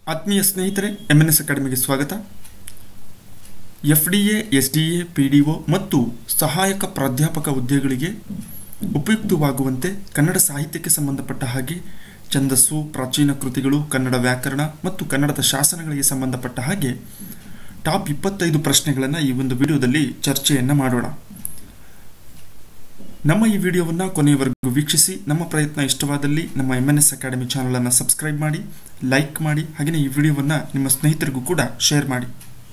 ಆತ್ಮೀಯ ಸ್ನೇಹಿತರೆ M N S ಅಕಾಡೆಮಿಗೆ ಸ್ವಾಗತ F D A S D A P D O ಮತ್ತು ಸಹಾಯಕ ಪ್ರಾಧ್ಯಾಪಕ ಹುದ್ದೆಗಳಿಗೆ ಉಪಯುಕ್ತವಾಗುವಂತೆ ಕನ್ನಡ ಸಾಹಿತ್ಯಕ್ಕೆ ಸಂಬಂಧಪಟ್ಟ ಹಾಗೆ ಛಂದಸ್ಸು ಪ್ರಾಚೀನ ಕೃತಿಗಳು ಕನ್ನಡ ವ್ಯಾಕರಣ ಮತ್ತು ಕನ್ನಡದ ಶಾಸನಗಳಿಗೆ ಸಂಬಂಧಪಟ್ಟ ಹಾಗೆ ಟಾಪ್ ಇಪ್ಪತ್ತೈದು ಪ್ರಶ್ನೆಗಳನ್ನು ಈ ಒಂದು ವಿಡಿಯೋದಲ್ಲಿ ಚರ್ಚೆಯನ್ನು ಮಾಡೋಣ ನಮ್ಮ ಈ ವಿಡಿಯೋವನ್ನು ಕೊನೆಯವರೆಗೂ ವೀಕ್ಷಿಸಿ ನಮ್ಮ ಪ್ರಯತ್ನ ಇಷ್ಟವಾದಲ್ಲಿ ನಮ್ಮ ಎಮ್ ಎನ್ ಎಸ್ ಅಕಾಡೆಮಿ ಚಾನಲನ್ನು ಸಬ್ಸ್ಕ್ರೈಬ್ ಮಾಡಿ ಲೈಕ್ ಮಾಡಿ ಹಾಗೆಯೇ ಈ ವಿಡಿಯೋವನ್ನು ನಿಮ್ಮ ಸ್ನೇಹಿತರಿಗೂ ಕೂಡ ಶೇರ್ ಮಾಡಿ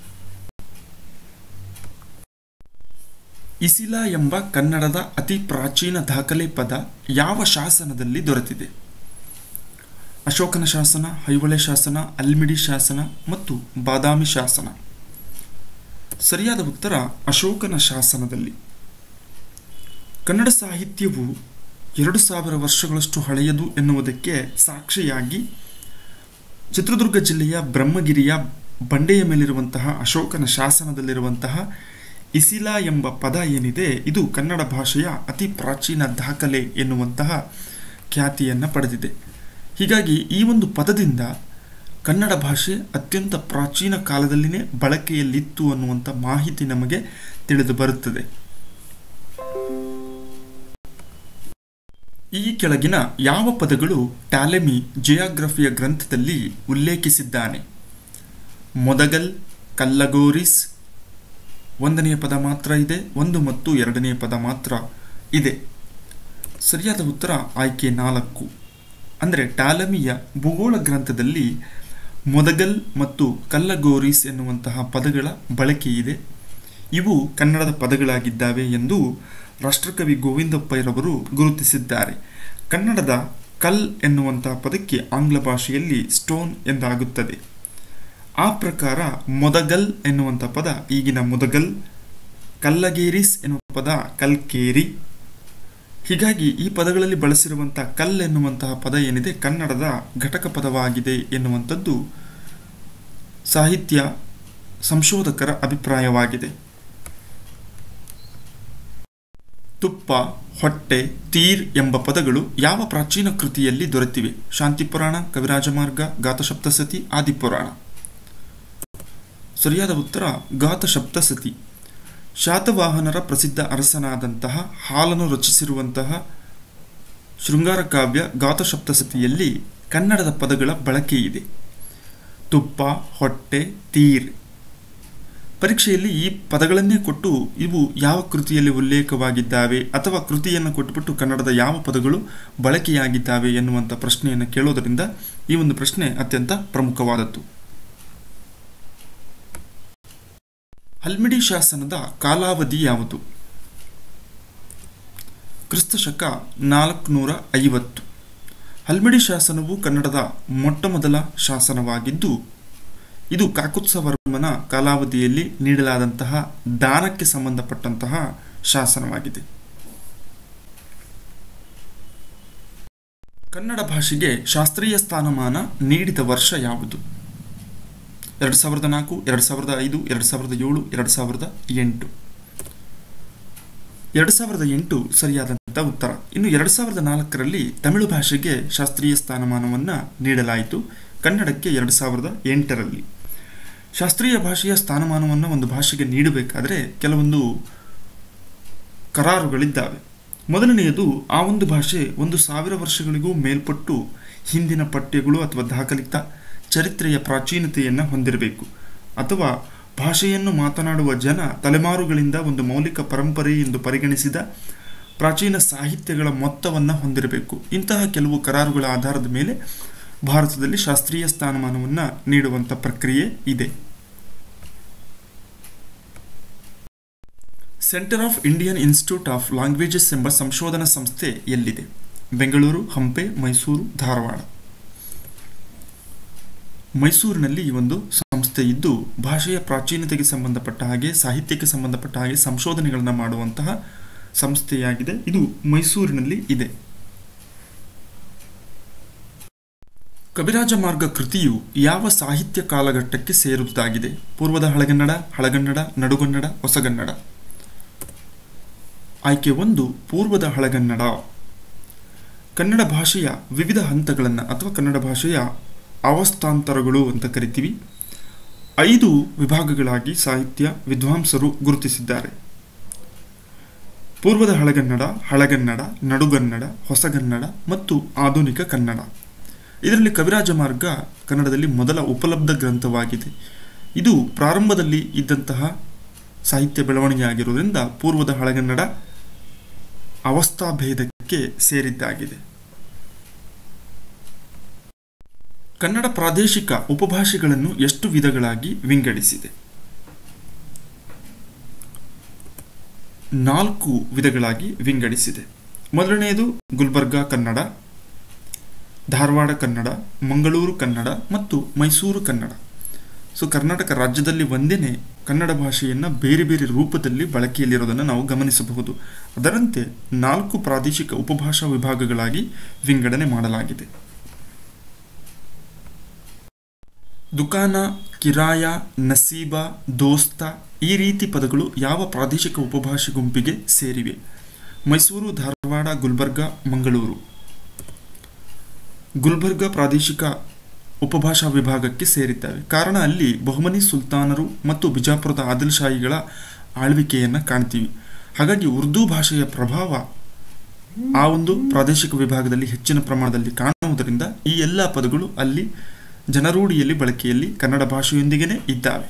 ಇಸಿಲಾ ಎಂಬ ಕನ್ನಡದ ಅತಿ ಪ್ರಾಚೀನ ದಾಖಲೆ ಪದ ಯಾವ ಶಾಸನದಲ್ಲಿ ದೊರೆತಿದೆ ಅಶೋಕನ ಶಾಸನ ಐಹೊಳೆ ಶಾಸನ ಅಲ್ಮಿಡಿ ಶಾಸನ ಮತ್ತು ಬಾದಾಮಿ ಶಾಸನ ಸರಿಯಾದ ಉತ್ತರ ಅಶೋಕನ ಶಾಸನದಲ್ಲಿ ಕನ್ನಡ ಸಾಹಿತ್ಯವು ಎರಡು ಸಾವಿರ ವರ್ಷಗಳಷ್ಟು ಹಳೆಯದು ಎನ್ನುವುದಕ್ಕೆ ಸಾಕ್ಷಿಯಾಗಿ ಚಿತ್ರದುರ್ಗ ಜಿಲ್ಲೆಯ ಬ್ರಹ್ಮಗಿರಿಯ ಬಂಡೆಯ ಮೇಲಿರುವಂತಹ ಅಶೋಕನ ಶಾಸನದಲ್ಲಿರುವಂತಹ ಇಸಿಲಾ ಎಂಬ ಪದ ಏನಿದೆ ಇದು ಕನ್ನಡ ಭಾಷೆಯ ಅತಿ ಪ್ರಾಚೀನ ದಾಖಲೆ ಎನ್ನುವಂತಹ ಖ್ಯಾತಿಯನ್ನು ಪಡೆದಿದೆ ಹೀಗಾಗಿ ಈ ಒಂದು ಪದದಿಂದ ಕನ್ನಡ ಭಾಷೆ ಅತ್ಯಂತ ಪ್ರಾಚೀನ ಕಾಲದಲ್ಲಿನೇ ಬಳಕೆಯಲ್ಲಿತ್ತು ಅನ್ನುವಂಥ ಮಾಹಿತಿ ನಮಗೆ ತಿಳಿದು ಬರುತ್ತದೆ ಈ ಕೆಳಗಿನ ಯಾವ ಪದಗಳು ಟ್ಯಾಲೆಮಿ ಜಿಯಾಗ್ರಫಿಯ ಗ್ರಂಥದಲ್ಲಿ ಉಲ್ಲೇಖಿಸಿದ್ದಾನೆ ಮೊದಗಲ್ ಕಲ್ಲಗೋರಿಸ್ ಒಂದನೆಯ ಪದ ಮಾತ್ರ ಇದೆ ಒಂದು ಮತ್ತು ಎರಡನೆಯ ಪದ ಮಾತ್ರ ಇದೆ ಸರಿಯಾದ ಉತ್ತರ ಆಯ್ಕೆ ನಾಲ್ಕು ಅಂದರೆ ಟಾಲಮಿಯ ಭೂಗೋಳ ಗ್ರಂಥದಲ್ಲಿ ಮೊದಗಲ್ ಮತ್ತು ಕಲ್ಲಗೋರಿಸ್ ಎನ್ನುವಂತಹ ಪದಗಳ ಬಳಕೆ ಇದೆ ಇವು ಕನ್ನಡದ ಪದಗಳಾಗಿದ್ದಾವೆ ಎಂದು ರಾಷ್ಟ್ರಕವಿ ಗೋವಿಂದಪ್ಪಯ್ಯರವರು ಗುರುತಿಸಿದ್ದಾರೆ ಕನ್ನಡದ ಕಲ್ ಎನ್ನುವಂತಹ ಪದಕ್ಕೆ ಆಂಗ್ಲ ಭಾಷೆಯಲ್ಲಿ ಸ್ಟೋನ್ ಎಂದಾಗುತ್ತದೆ ಆ ಪ್ರಕಾರ ಮೊದಗಲ್ ಎನ್ನುವಂಥ ಪದ ಈಗಿನ ಮುದಗಲ್ ಕಲ್ಲಗೇರಿಸ್ ಎನ್ನುವ ಪದ ಕಲ್ಕೇರಿ ಹೀಗಾಗಿ ಈ ಪದಗಳಲ್ಲಿ ಬಳಸಿರುವಂಥ ಕಲ್ ಎನ್ನುವಂತಹ ಪದ ಏನಿದೆ ಕನ್ನಡದ ಘಟಕ ಪದವಾಗಿದೆ ಎನ್ನುವಂಥದ್ದು ಸಾಹಿತ್ಯ ಸಂಶೋಧಕರ ಅಭಿಪ್ರಾಯವಾಗಿದೆ ತುಪ್ಪ ಹೊಟ್ಟೆ ತೀರ್ ಎಂಬ ಪದಗಳು ಯಾವ ಪ್ರಾಚೀನ ಕೃತಿಯಲ್ಲಿ ದೊರೆತಿವೆ ಶಾಂತಿಪುರಾಣ ಕವಿರಾಜಮಾರ್ಗ ಗಾತಸಪ್ತಸತಿ ಆದಿಪುರಾಣ ಸರಿಯಾದ ಉತ್ತರ ಗಾತಸಪ್ತಸತಿ ಶಾತವಾಹನರ ಪ್ರಸಿದ್ಧ ಅರಸನಾದಂತಹ ಹಾಲನ್ನು ರಚಿಸಿರುವಂತಹ ಶೃಂಗಾರ ಕಾವ್ಯ ಗಾತಸಪ್ತಸತಿಯಲ್ಲಿ ಕನ್ನಡದ ಪದಗಳ ಬಳಕೆ ಇದೆ ತುಪ್ಪ ಹೊಟ್ಟೆ ತೀರ್ ಪರೀಕ್ಷೆಯಲ್ಲಿ ಈ ಪದಗಳನ್ನೇ ಕೊಟ್ಟು ಇವು ಯಾವ ಕೃತಿಯಲ್ಲಿ ಉಲ್ಲೇಖವಾಗಿದ್ದಾವೆ ಅಥವಾ ಕೃತಿಯನ್ನು ಕೊಟ್ಟುಬಿಟ್ಟು ಕನ್ನಡದ ಯಾವ ಪದಗಳು ಬಳಕೆಯಾಗಿದ್ದಾವೆ ಎನ್ನುವಂಥ ಪ್ರಶ್ನೆಯನ್ನು ಕೇಳೋದರಿಂದ ಈ ಒಂದು ಪ್ರಶ್ನೆ ಅತ್ಯಂತ ಪ್ರಮುಖವಾದದ್ದು ಹಲ್ಮಿಡಿ ಶಾಸನದ ಕಾಲಾವಧಿ ಯಾವುದು ಕ್ರಿಸ್ತಶಕ ನಾಲ್ಕುನೂರ ಐವತ್ತು ಹಲ್ಮಿಡಿ ಶಾಸನವು ಕನ್ನಡದ ಮೊಟ್ಟ ಮೊದಲ ಶಾಸನವಾಗಿದ್ದು ಇದು ಕಾಕುತ್ಸವರ್ಮನ ಕಾಲಾವಧಿಯಲ್ಲಿ ನೀಡಲಾದಂತಹ ದಾನಕ್ಕೆ ಸಂಬಂಧಪಟ್ಟಂತಹ ಶಾಸನವಾಗಿದೆ ಕನ್ನಡ ಭಾಷೆಗೆ ಶಾಸ್ತ್ರೀಯ ಸ್ಥಾನಮಾನ ನೀಡಿದ ವರ್ಷ ಯಾವುದು ಎರಡು ಸಾವಿರದ ನಾಲ್ಕು ಎರಡು ಸಾವಿರದ ಐದು ಎರಡು ಸಾವಿರದ ಏಳು ಎರಡು ಸಾವಿರದ ಎಂಟು ಎರಡು ಸಾವಿರದ ಎಂಟು ಸರಿಯಾದಂಥ ಉತ್ತರ ಇನ್ನು ಎರಡು ಸಾವಿರದ ನಾಲ್ಕರಲ್ಲಿ ತಮಿಳು ಭಾಷೆಗೆ ಶಾಸ್ತ್ರೀಯ ಸ್ಥಾನಮಾನವನ್ನು ನೀಡಲಾಯಿತು ಕನ್ನಡಕ್ಕೆ ಎರಡು ಸಾವಿರದ ಎಂಟರಲ್ಲಿ ಶಾಸ್ತ್ರೀಯ ಭಾಷೆಯ ಸ್ಥಾನಮಾನವನ್ನು ಒಂದು ಭಾಷೆಗೆ ನೀಡಬೇಕಾದರೆ ಕೆಲವೊಂದು ಕರಾರುಗಳಿದ್ದಾವೆ ಮೊದಲನೆಯದು ಆ ಒಂದು ಭಾಷೆ ಒಂದು ಸಾವಿರ ವರ್ಷಗಳಿಗೂ ಮೇಲ್ಪಟ್ಟು ಹಿಂದಿನ ಪಠ್ಯಗಳು ಅಥವಾ ದಾಖಲಿತ ಚರಿತ್ರೆಯ ಪ್ರಾಚೀನತೆಯನ್ನು ಹೊಂದಿರಬೇಕು ಅಥವಾ ಭಾಷೆಯನ್ನು ಮಾತನಾಡುವ ಜನ ತಲೆಮಾರುಗಳಿಂದ ಒಂದು ಮೌಲಿಕ ಪರಂಪರೆ ಎಂದು ಪರಿಗಣಿಸಿದ ಪ್ರಾಚೀನ ಸಾಹಿತ್ಯಗಳ ಮೊತ್ತವನ್ನು ಹೊಂದಿರಬೇಕು ಇಂತಹ ಕೆಲವು ಕರಾರುಗಳ ಆಧಾರದ ಮೇಲೆ ಭಾರತದಲ್ಲಿ ಶಾಸ್ತ್ರೀಯ ಸ್ಥಾನಮಾನವನ್ನು ನೀಡುವಂಥ ಪ್ರಕ್ರಿಯೆ ಇದೆ centre of Indian institute of languages ಎಂಬ ಸಂಶೋಧನಾ ಸಂಸ್ಥೆ ಎಲ್ಲಿದೆ ಬೆಂಗಳೂರು ಹಂಪೆ ಮೈಸೂರು ಧಾರವಾಡ ಮೈಸೂರಿನಲ್ಲಿ ಈ ಒಂದು ಸಂಸ್ಥೆ ಇದ್ದು ಭಾಷೆಯ ಪ್ರಾಚೀನತೆಗೆ ಸಂಬಂಧಪಟ್ಟ ಹಾಗೆ ಸಾಹಿತ್ಯಕ್ಕೆ ಸಂಬಂಧಪಟ್ಟ ಹಾಗೆ ಸಂಶೋಧನೆಗಳನ್ನು ಮಾಡುವಂತಹ ಸಂಸ್ಥೆಯಾಗಿದೆ ಇದು ಮೈಸೂರಿನಲ್ಲಿ ಇದೆ ಕವಿರಾಜ ಮಾರ್ಗ ಕೃತಿಯು ಯಾವ ಸಾಹಿತ್ಯ ಕಾಲಘಟ್ಟಕ್ಕೆ ಸೇರುವುದಾಗಿದೆ ಪೂರ್ವದ ಹಳಗನ್ನಡ ಹಳಗನ್ನಡ ನಡುಗನ್ನಡ ಹೊಸಗನ್ನಡ ಆಯ್ಕೆ ಒಂದು ಪೂರ್ವದ ಹಳಗನ್ನಡ ಕನ್ನಡ ಭಾಷೆಯ ವಿವಿಧ ಹಂತಗಳನ್ನು ಅಥವಾ ಕನ್ನಡ ಭಾಷೆಯ ಅವಸ್ಥಾಂತರಗಳು ಅಂತ ಕರಿತೀವಿ ಐದು ವಿಭಾಗಗಳಾಗಿ ಸಾಹಿತ್ಯ ವಿದ್ವಾಂಸರು ಗುರುತಿಸಿದ್ದಾರೆ ಪೂರ್ವದ ಹಳಗನ್ನಡ ಹಳಗನ್ನಡ ನಡುಗನ್ನಡ ಹೊಸಗನ್ನಡ ಮತ್ತು ಆಧುನಿಕ ಕನ್ನಡ ಇದರಲ್ಲಿ ಕವಿರಾಜ ಮಾರ್ಗ ಕನ್ನಡದಲ್ಲಿ ಮೊದಲ ಉಪಲಬ್ಧ ಗ್ರಂಥವಾಗಿದೆ ಇದು ಪ್ರಾರಂಭದಲ್ಲಿ ಇದ್ದಂತಹ ಸಾಹಿತ್ಯ ಬೆಳವಣಿಗೆ ಆಗಿರುವುದರಿಂದ ಪೂರ್ವದ ಹಳಗನ್ನಡ ಅವಸ್ಥಾಭೇದಕ್ಕೆ ಸೇರಿದ್ದಾಗಿದೆ ಕನ್ನಡ ಪ್ರಾದೇಶಿಕ ಉಪಭಾಷೆಗಳನ್ನು ಎಷ್ಟು ವಿಧಗಳಾಗಿ ವಿಂಗಡಿಸಿದೆ ನಾಲ್ಕು ವಿಧಗಳಾಗಿ ವಿಂಗಡಿಸಿದೆ ಮೊದಲನೆಯದು ಗುಲ್ಬರ್ಗಾ ಕನ್ನಡ ಧಾರವಾಡ ಕನ್ನಡ ಮಂಗಳೂರು ಕನ್ನಡ ಮತ್ತು ಮೈಸೂರು ಕನ್ನಡ ಸೊ ಕರ್ನಾಟಕ ರಾಜ್ಯದಲ್ಲಿ ಒಂದೇನೆ ಕನ್ನಡ ಭಾಷೆಯನ್ನು ಬೇರೆ ಬೇರೆ ರೂಪದಲ್ಲಿ ಬಳಕೆಯಲ್ಲಿರೋದನ್ನು ನಾವು ಗಮನಿಸಬಹುದು ಅದರಂತೆ ನಾಲ್ಕು ಪ್ರಾದೇಶಿಕ ಉಪಭಾಷಾ ವಿಭಾಗಗಳಾಗಿ ವಿಂಗಡಣೆ ಮಾಡಲಾಗಿದೆ ದುಕಾನ ಕಿರಾಯ ನಸೀಬ ದೋಸ್ತ ಈ ರೀತಿ ಪದಗಳು ಯಾವ ಪ್ರಾದೇಶಿಕ ಉಪಭಾಷೆ ಗುಂಪಿಗೆ ಸೇರಿವೆ ಮೈಸೂರು ಧಾರವಾಡ ಗುಲ್ಬರ್ಗಾ ಮಂಗಳೂರು ಗುಲ್ಬರ್ಗಾ ಪ್ರಾದೇಶಿಕ ಉಪಭಾಷಾ ವಿಭಾಗಕ್ಕೆ ಸೇರಿದ್ದಾವೆ ಕಾರಣ ಅಲ್ಲಿ ಬಹುಮನಿ ಸುಲ್ತಾನರು ಮತ್ತು ಬಿಜಾಪುರದ ಆದಿಲ್ ಶಾಹಿಗಳ ಆಳ್ವಿಕೆಯನ್ನು ಕಾಣ್ತೀವಿ ಹಾಗಾಗಿ ಉರ್ದು ಭಾಷೆಯ ಪ್ರಭಾವ ಆ ಒಂದು ಪ್ರಾದೇಶಿಕ ವಿಭಾಗದಲ್ಲಿ ಹೆಚ್ಚಿನ ಪ್ರಮಾಣದಲ್ಲಿ ಕಾಣುವುದರಿಂದ ಈ ಎಲ್ಲ ಪದಗಳು ಅಲ್ಲಿ ಜನರೂಢಿಯಲ್ಲಿ ಬಳಕೆಯಲ್ಲಿ ಕನ್ನಡ ಭಾಷೆಯೊಂದಿಗೆ ಇದ್ದಾವೆ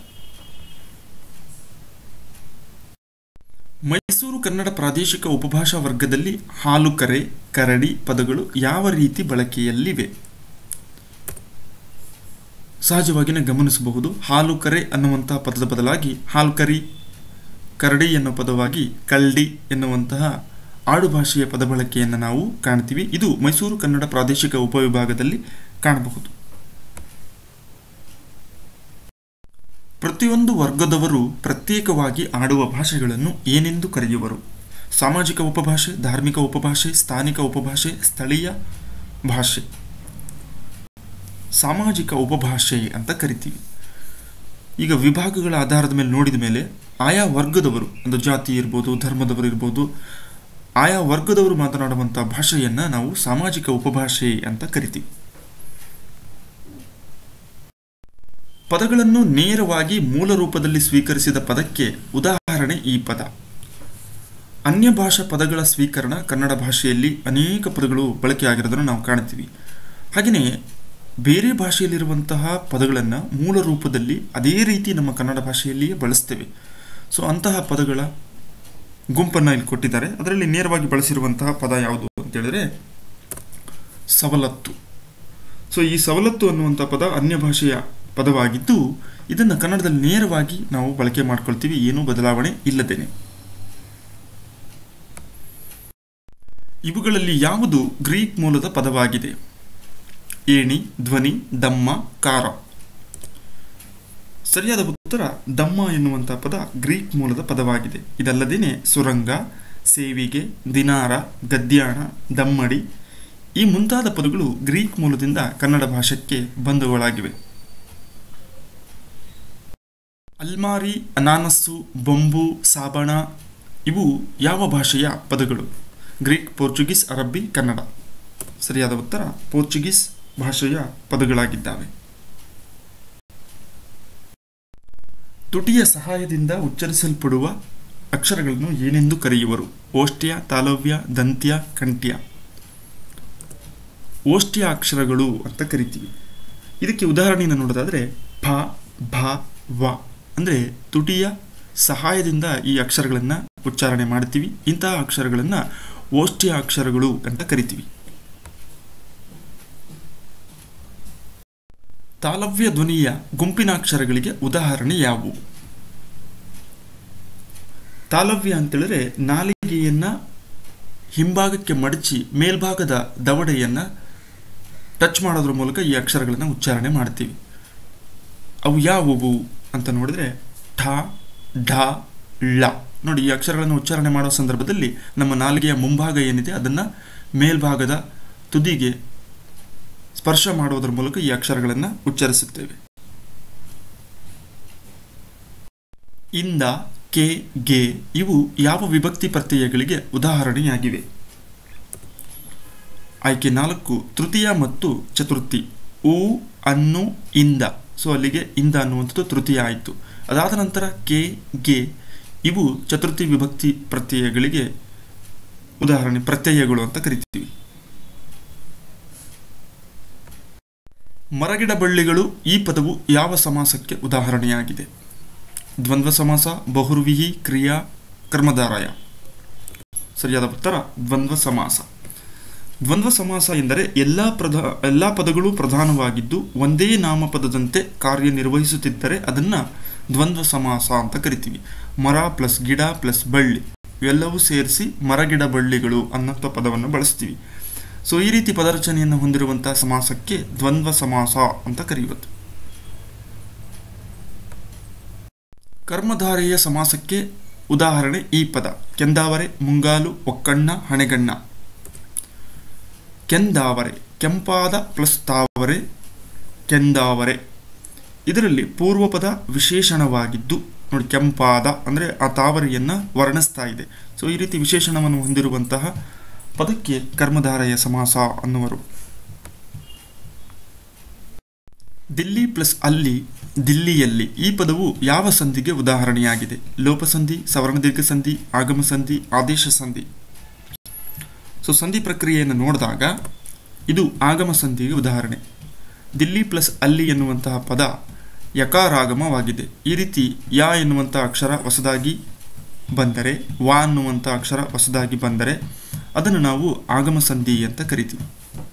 ಮೈಸೂರು ಕನ್ನಡ ಪ್ರಾದೇಶಿಕ ಉಪಭಾಷಾ ವರ್ಗದಲ್ಲಿ ಹಾಲು ಕರೆ ಕರಡಿ ಪದಗಳು ಯಾವ ರೀತಿ ಬಳಕೆಯಲ್ಲಿವೆ ಸಹಜವಾಗಿಯೇ ಗಮನಿಸಬಹುದು ಹಾಲು ಕರೆ ಅನ್ನುವಂತಹ ಪದದ ಬದಲಾಗಿ ಹಾಲು ಕರಿ ಕರಡಿ ಎನ್ನುವ ಪದವಾಗಿ ಕಲ್ಡಿ ಎನ್ನುವಂತಹ ಆಡುಭಾಷೆಯ ಪದ ಬಳಕೆಯನ್ನು ನಾವು ಕಾಣ್ತೀವಿ ಇದು ಮೈಸೂರು ಕನ್ನಡ ಪ್ರಾದೇಶಿಕ ಉಪವಿಭಾಗದಲ್ಲಿ ಕಾಣಬಹುದು ಪ್ರತಿಯೊಂದು ವರ್ಗದವರು ಪ್ರತ್ಯೇಕವಾಗಿ ಆಡುವ ಭಾಷೆಗಳನ್ನು ಏನೆಂದು ಕರೆಯುವರು ಸಾಮಾಜಿಕ ಉಪಭಾಷೆ ಧಾರ್ಮಿಕ ಉಪಭಾಷೆ ಸ್ಥಾನಿಕ ಉಪಭಾಷೆ ಸ್ಥಳೀಯ ಭಾಷೆ ಸಾಮಾಜಿಕ ಉಪಭಾಷೆ ಅಂತ ಕರಿತೀವಿ ಈಗ ವಿಭಾಗಗಳ ಆಧಾರದ ಮೇಲೆ ನೋಡಿದ ಮೇಲೆ ಆಯಾ ವರ್ಗದವರು ಒಂದು ಜಾತಿ ಇರ್ಬೋದು ಧರ್ಮದವರು ಇರ್ಬೋದು ಆಯಾ ವರ್ಗದವರು ಮಾತನಾಡುವಂಥ ಭಾಷೆಯನ್ನು ನಾವು ಸಾಮಾಜಿಕ ಉಪಭಾಷೆ ಅಂತ ಕರಿತೀವಿ ಪದಗಳನ್ನು ನೇರವಾಗಿ ಮೂಲ ರೂಪದಲ್ಲಿ ಸ್ವೀಕರಿಸಿದ ಪದಕ್ಕೆ ಉದಾಹರಣೆ ಈ ಪದ ಅನ್ಯ ಭಾಷಾ ಪದಗಳ ಸ್ವೀಕರಣ ಕನ್ನಡ ಭಾಷೆಯಲ್ಲಿ ಅನೇಕ ಪದಗಳು ಬಳಕೆಯಾಗಿರೋದನ್ನು ನಾವು ಕಾಣ್ತೀವಿ ಹಾಗೆಯೇ ಬೇರೆ ಭಾಷೆಯಲ್ಲಿರುವಂತಹ ಪದಗಳನ್ನು ಮೂಲ ರೂಪದಲ್ಲಿ ಅದೇ ರೀತಿ ನಮ್ಮ ಕನ್ನಡ ಭಾಷೆಯಲ್ಲಿಯೇ ಬಳಸ್ತೇವೆ ಸೊ ಅಂತಹ ಪದಗಳ ಗುಂಪನ್ನು ಇಲ್ಲಿ ಕೊಟ್ಟಿದ್ದಾರೆ ಅದರಲ್ಲಿ ನೇರವಾಗಿ ಬಳಸಿರುವಂತಹ ಪದ ಯಾವುದು ಅಂತ ಹೇಳಿದ್ರೆ ಸವಲತ್ತು ಸೊ ಈ ಸವಲತ್ತು ಅನ್ನುವಂಥ ಪದ ಅನ್ಯ ಭಾಷೆಯ ಪದವಾಗಿದ್ದು ಇದನ್ನು ಕನ್ನಡದಲ್ಲಿ ನೇರವಾಗಿ ನಾವು ಬಳಕೆ ಮಾಡ್ಕೊಳ್ತೀವಿ ಏನೂ ಬದಲಾವಣೆ ಇಲ್ಲದೇನೆ ಇವುಗಳಲ್ಲಿ ಯಾವುದು ಗ್ರೀಕ್ ಮೂಲದ ಪದವಾಗಿದೆ ಏಣಿ ಧ್ವನಿ ದಮ್ಮ ಕಾರ ಸರಿಯಾದ ಉತ್ತರ ದಮ್ಮ ಎನ್ನುವಂಥ ಪದ ಗ್ರೀಕ್ ಮೂಲದ ಪದವಾಗಿದೆ ಇದಲ್ಲದೇನೆ ಸುರಂಗ ಸೇವಿಗೆ ದಿನಾರ ಗದ್ಯಾಣ ದಮ್ಮಡಿ ಈ ಮುಂತಾದ ಪದಗಳು ಗ್ರೀಕ್ ಮೂಲದಿಂದ ಕನ್ನಡ ಭಾಷೆಗೆ ಬಂದವುಗಳಾಗಿವೆ ಅಲ್ಮಾರಿ ಅನಾನಸ್ಸು ಬೊಂಬು ಸಾಬಣ ಇವು ಯಾವ ಭಾಷೆಯ ಪದಗಳು ಗ್ರೀಕ್ ಪೋರ್ಚುಗೀಸ್ ಅರಬ್ಬಿ ಕನ್ನಡ ಸರಿಯಾದ ಉತ್ತರ ಪೋರ್ಚುಗೀಸ್ ಭಾಷೆಯ ಪದಗಳಾಗಿದ್ದಾವೆ ತುಟಿಯ ಸಹಾಯದಿಂದ ಉಚ್ಚರಿಸಲ್ಪಡುವ ಅಕ್ಷರಗಳನ್ನು ಏನೆಂದು ಕರೆಯುವರು ಓಷ್ಟ್ಯ ತಾಲವ್ಯ ದಂತ್ಯ ಕಂಠ್ಯ ಓಷ್ಟ್ಯ ಅಕ್ಷರಗಳು ಅಂತ ಕರಿತೀವಿ ಇದಕ್ಕೆ ಉದಾಹರಣೆಯನ್ನು ನೋಡೋದಾದರೆ ಫ ಭ ವ ಅಂದರೆ ತುಟಿಯ ಸಹಾಯದಿಂದ ಈ ಅಕ್ಷರಗಳನ್ನು ಉಚ್ಚಾರಣೆ ಮಾಡ್ತೀವಿ ಇಂತಹ ಅಕ್ಷರಗಳನ್ನು ಓಷ್ಟ್ಯ ಅಕ್ಷರಗಳು ಅಂತ ಕರಿತೀವಿ ತಾಲವ್ಯ ಧ್ವನಿಯ ಗುಂಪಿನ ಅಕ್ಷರಗಳಿಗೆ ಉದಾಹರಣೆ ಯಾವುವು ತಾಲವ್ಯ ಅಂತೇಳಿದ್ರೆ ನಾಲಿಗೆಯನ್ನ ಹಿಂಭಾಗಕ್ಕೆ ಮಡಚಿ ಮೇಲ್ಭಾಗದ ದವಡೆಯನ್ನ ಟಚ್ ಮಾಡೋದ್ರ ಮೂಲಕ ಈ ಅಕ್ಷರಗಳನ್ನು ಉಚ್ಚಾರಣೆ ಮಾಡ್ತೀವಿ ಅವು ಯಾವುವು ಅಂತ ನೋಡಿದ್ರೆ ಠ ಢ ಳ ನೋಡಿ ಈ ಅಕ್ಷರಗಳನ್ನು ಉಚ್ಚಾರಣೆ ಮಾಡೋ ಸಂದರ್ಭದಲ್ಲಿ ನಮ್ಮ ನಾಲಿಗೆಯ ಮುಂಭಾಗ ಏನಿದೆ ಅದನ್ನು ಮೇಲ್ಭಾಗದ ತುದಿಗೆ ಸ್ಪರ್ಶ ಮಾಡುವುದರ ಮೂಲಕ ಈ ಅಕ್ಷರಗಳನ್ನು ಉಚ್ಚರಿಸುತ್ತೇವೆ ಇಂದ ಕೆ ಗೆ ಇವು ಯಾವ ವಿಭಕ್ತಿ ಪ್ರತ್ಯಯಗಳಿಗೆ ಉದಾಹರಣೆಯಾಗಿವೆ ಆಯ್ಕೆ ನಾಲ್ಕು ತೃತೀಯ ಮತ್ತು ಚತುರ್ಥಿ ಉ ಅನ್ನು ಇಂದ ಸೊ ಅಲ್ಲಿಗೆ ಇಂದ ಅನ್ನುವಂಥದ್ದು ತೃತೀಯ ಆಯಿತು ಅದಾದ ನಂತರ ಕೆ ಗೆ ಇವು ಚತುರ್ಥಿ ವಿಭಕ್ತಿ ಪ್ರತ್ಯಯಗಳಿಗೆ ಉದಾಹರಣೆ ಪ್ರತ್ಯಯಗಳು ಅಂತ ಕರಿತೀವಿ ಮರಗಿಡ ಬಳ್ಳಿಗಳು ಈ ಪದವು ಯಾವ ಸಮಾಸಕ್ಕೆ ಉದಾಹರಣೆಯಾಗಿದೆ ದ್ವಂದ್ವ ಸಮಾಸ ಬಹುರ್ವಿಹಿ ಕ್ರಿಯಾ ಕರ್ಮಧಾರಯ ಸರಿಯಾದ ಉತ್ತರ ದ್ವಂದ್ವ ಸಮಾಸ ದ್ವಂದ್ವ ಸಮಾಸ ಎಂದರೆ ಎಲ್ಲ ಪ್ರಧಾ ಎಲ್ಲ ಪದಗಳು ಪ್ರಧಾನವಾಗಿದ್ದು ಒಂದೇ ನಾಮಪದದಂತೆ ಕಾರ್ಯನಿರ್ವಹಿಸುತ್ತಿದ್ದರೆ ಅದನ್ನು ದ್ವಂದ್ವ ಸಮಾಸ ಅಂತ ಕರಿತೀವಿ ಮರ ಪ್ಲಸ್ ಗಿಡ ಪ್ಲಸ್ ಬಳ್ಳಿ ಇವೆಲ್ಲವೂ ಸೇರಿಸಿ ಮರಗಿಡ ಬಳ್ಳಿಗಳು ಅನ್ನೋ ಪದವನ್ನು ಬಳಸ್ತೀವಿ ಸೊ ಈ ರೀತಿ ಪದರಚನೆಯನ್ನು ಹೊಂದಿರುವಂತಹ ಸಮಾಸಕ್ಕೆ ದ್ವಂದ್ವ ಸಮಾಸ ಅಂತ ಕರೆಯುವುದು ಕರ್ಮಧಾರೆಯ ಸಮಾಸಕ್ಕೆ ಉದಾಹರಣೆ ಈ ಪದ ಕೆಂದಾವರೆ ಮುಂಗಾಲು ಒಕ್ಕಣ್ಣ ಹಣೆಗಣ್ಣ ಕೆಂದಾವರೆ ಕೆಂಪಾದ ಪ್ಲಸ್ ತಾವರೆ ಕೆಂದಾವರೆ ಇದರಲ್ಲಿ ಪೂರ್ವಪದ ವಿಶೇಷಣವಾಗಿದ್ದು ನೋಡಿ ಕೆಂಪಾದ ಅಂದರೆ ಆ ತಾವರೆಯನ್ನು ವರ್ಣಿಸ್ತಾ ಇದೆ ಸೊ ಈ ರೀತಿ ವಿಶೇಷಣವನ್ನು ಹೊಂದಿರುವಂತಹ ಪದಕ್ಕೆ ಕರ್ಮಧಾರೆಯ ಸಮಾಸ ಅನ್ನುವರು ದಿಲ್ಲಿ ಪ್ಲಸ್ ಅಲ್ಲಿ ದಿಲ್ಲಿಯಲ್ಲಿ ಈ ಪದವು ಯಾವ ಸಂಧಿಗೆ ಉದಾಹರಣೆಯಾಗಿದೆ ಲೋಪಸಂಧಿ ಸವರ್ಣದೀರ್ಘ ಸಂಧಿ ಆಗಮ ಸಂಧಿ ಆದೇಶ ಸಂಧಿ ಸೊ ಸಂಧಿ ಪ್ರಕ್ರಿಯೆಯನ್ನು ನೋಡಿದಾಗ ಇದು ಆಗಮ ಸಂಧಿಗೆ ಉದಾಹರಣೆ ದಿಲ್ಲಿ ಪ್ಲಸ್ ಅಲ್ಲಿ ಎನ್ನುವಂತಹ ಪದ ಯಕಾರಾಗಮವಾಗಿದೆ ಈ ರೀತಿ ಯಾ ಎನ್ನುವಂಥ ಅಕ್ಷರ ಹೊಸದಾಗಿ ಬಂದರೆ ವಾ ಅನ್ನುವಂಥ ಅಕ್ಷರ ಹೊಸದಾಗಿ ಬಂದರೆ ಅದನ್ನು ನಾವು ಆಗಮ ಸಂಧಿ ಅಂತ ಕರಿತೀವಿ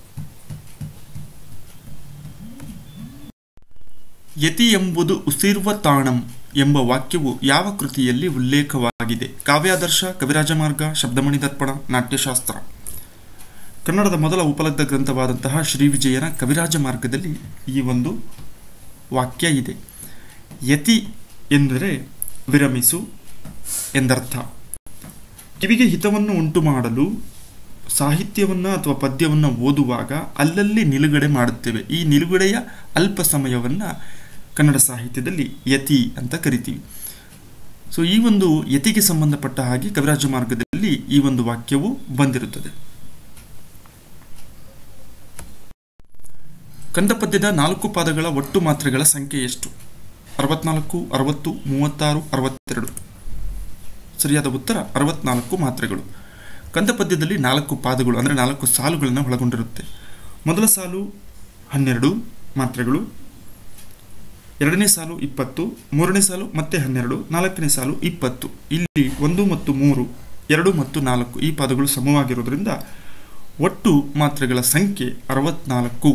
ಯತಿ ಎಂಬುದು ಉಸಿರ್ವ ತಾಣಂ ಎಂಬ ವಾಕ್ಯವು ಯಾವ ಕೃತಿಯಲ್ಲಿ ಉಲ್ಲೇಖವಾಗಿದೆ ಕಾವ್ಯಾದರ್ಶ ಕವಿರಾಜ ಮಾರ್ಗ ಶಬ್ದಮಣಿ ದರ್ಪಣ ನಾಟ್ಯಶಾಸ್ತ್ರ ಕನ್ನಡದ ಮೊದಲ ಉಪಲಬ್ಧ ಗ್ರಂಥವಾದಂತಹ ಶ್ರೀ ವಿಜಯನ ಕವಿರಾಜ ಮಾರ್ಗದಲ್ಲಿ ಈ ಒಂದು ವಾಕ್ಯ ಇದೆ ಯತಿ ಎಂದರೆ ವಿರಮಿಸು ಎಂದರ್ಥ ಕಿವಿಗೆ ಹಿತವನ್ನು ಉಂಟು ಮಾಡಲು ಸಾಹಿತ್ಯವನ್ನು ಅಥವಾ ಪದ್ಯವನ್ನು ಓದುವಾಗ ಅಲ್ಲಲ್ಲಿ ನಿಲುಗಡೆ ಮಾಡುತ್ತೇವೆ ಈ ನಿಲುಗಡೆಯ ಅಲ್ಪ ಸಮಯವನ್ನು ಕನ್ನಡ ಸಾಹಿತ್ಯದಲ್ಲಿ ಯತಿ ಅಂತ ಕರಿತೀವಿ ಸೊ ಈ ಒಂದು ಯತಿಗೆ ಸಂಬಂಧಪಟ್ಟ ಹಾಗೆ ಕವಿರಾಜ ಮಾರ್ಗದಲ್ಲಿ ಈ ಒಂದು ವಾಕ್ಯವು ಬಂದಿರುತ್ತದೆ ಕಂದಪದ್ಯದ ನಾಲ್ಕು ಪಾದಗಳ ಒಟ್ಟು ಮಾತ್ರೆಗಳ ಸಂಖ್ಯೆ ಎಷ್ಟು ಅರವತ್ನಾಲ್ಕು ಅರವತ್ತು ಮೂವತ್ತಾರು ಅರವತ್ತೆರಡು ಸರಿಯಾದ ಉತ್ತರ ಅರವತ್ನಾಲ್ಕು ಮಾತ್ರೆಗಳು ಕಂದಪದ್ಯದಲ್ಲಿ ನಾಲ್ಕು ಪಾದಗಳು ಅಂದರೆ ನಾಲ್ಕು ಸಾಲುಗಳನ್ನು ಒಳಗೊಂಡಿರುತ್ತೆ ಮೊದಲ ಸಾಲು ಹನ್ನೆರಡು ಮಾತ್ರೆಗಳು ಎರಡನೇ ಸಾಲು ಇಪ್ಪತ್ತು ಮೂರನೇ ಸಾಲು ಮತ್ತೆ ಹನ್ನೆರಡು ನಾಲ್ಕನೇ ಸಾಲು ಇಪ್ಪತ್ತು ಇಲ್ಲಿ ಒಂದು ಮತ್ತು ಮೂರು ಎರಡು ಮತ್ತು ನಾಲ್ಕು ಈ ಪದಗಳು ಸಮವಾಗಿರುವುದರಿಂದ ಒಟ್ಟು ಮಾತ್ರೆಗಳ ಸಂಖ್ಯೆ ಅರವತ್ನಾಲ್ಕು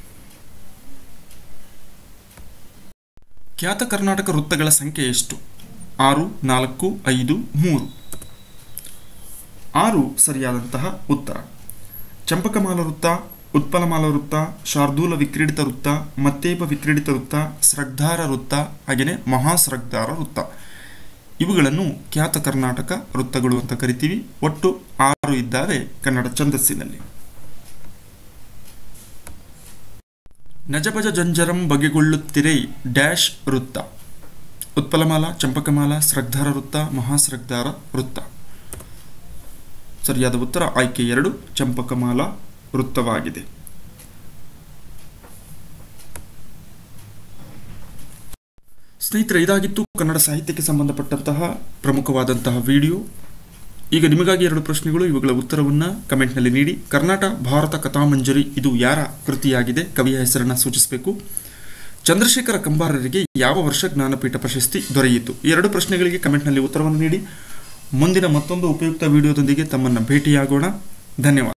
ಖ್ಯಾತ ಕರ್ನಾಟಕ ವೃತ್ತಗಳ ಸಂಖ್ಯೆ ಎಷ್ಟು ಆರು ನಾಲ್ಕು ಐದು ಮೂರು ಆರು ಸರಿಯಾದಂತಹ ಉತ್ತರ ಚಂಪಕಮಾಲ ವೃತ್ತ ಉತ್ಪಲಮಾಲ ವೃತ್ತ ಶಾರ್ದೂಲ ವಿಕ್ರೀಡಿತ ವೃತ್ತ ಮತ್ತೇಪ ವಿಕ್ರೀಡಿತ ವೃತ್ತ ಸ್ರಗ್ಧಾರ ವೃತ್ತ ಹಾಗೆಯೇ ಮಹಾಸ್ರಗ್ಧಾರ ವೃತ್ತ ಇವುಗಳನ್ನು ಖ್ಯಾತ ಕರ್ನಾಟಕ ವೃತ್ತಗಳು ಅಂತ ಕರಿತೀವಿ ಒಟ್ಟು ಆರು ಇದ್ದಾವೆ ಕನ್ನಡ ಛಂದಸ್ಸಿನಲ್ಲಿ ನಜಬಜ ಜಂಜರಂ ಬಗೆಗೊಳ್ಳುತ್ತಿರೈ ಡ್ಯಾಶ್ ವೃತ್ತ ಉತ್ಪಲಮಾಲ ಚಂಪಕಮಾಲ ಸ್ರಗ್ಧಾರ ವೃತ್ತ ಮಹಾಸ್ರಗ್ಧಾರ ವೃತ್ತ ಸರಿಯಾದ ಉತ್ತರ ಆಯ್ಕೆ ಎರಡು ಚಂಪಕಮಾಲ ವೃತ್ತವಾಗಿದೆ ಸ್ನೇಹಿತರೆ ಇದಾಗಿತ್ತು ಕನ್ನಡ ಸಾಹಿತ್ಯಕ್ಕೆ ಸಂಬಂಧಪಟ್ಟಂತಹ ಪ್ರಮುಖವಾದಂತಹ ವಿಡಿಯೋ ಈಗ ನಿಮಗಾಗಿ ಎರಡು ಪ್ರಶ್ನೆಗಳು ಇವುಗಳ ಉತ್ತರವನ್ನು ಕಮೆಂಟ್ನಲ್ಲಿ ನೀಡಿ ಕರ್ನಾಟ ಭಾರತ ಕಥಾಮಂಜರಿ ಇದು ಯಾರ ಕೃತಿಯಾಗಿದೆ ಕವಿಯ ಹೆಸರನ್ನು ಸೂಚಿಸಬೇಕು ಚಂದ್ರಶೇಖರ ಕಂಬಾರರಿಗೆ ಯಾವ ವರ್ಷ ಜ್ಞಾನಪೀಠ ಪ್ರಶಸ್ತಿ ದೊರೆಯಿತು ಈ ಎರಡು ಪ್ರಶ್ನೆಗಳಿಗೆ ಕಮೆಂಟ್ನಲ್ಲಿ ಉತ್ತರವನ್ನು ನೀಡಿ ಮುಂದಿನ ಮತ್ತೊಂದು ಉಪಯುಕ್ತ ವಿಡಿಯೋದೊಂದಿಗೆ ತಮ್ಮನ್ನು ಭೇಟಿಯಾಗೋಣ ಧನ್ಯವಾದ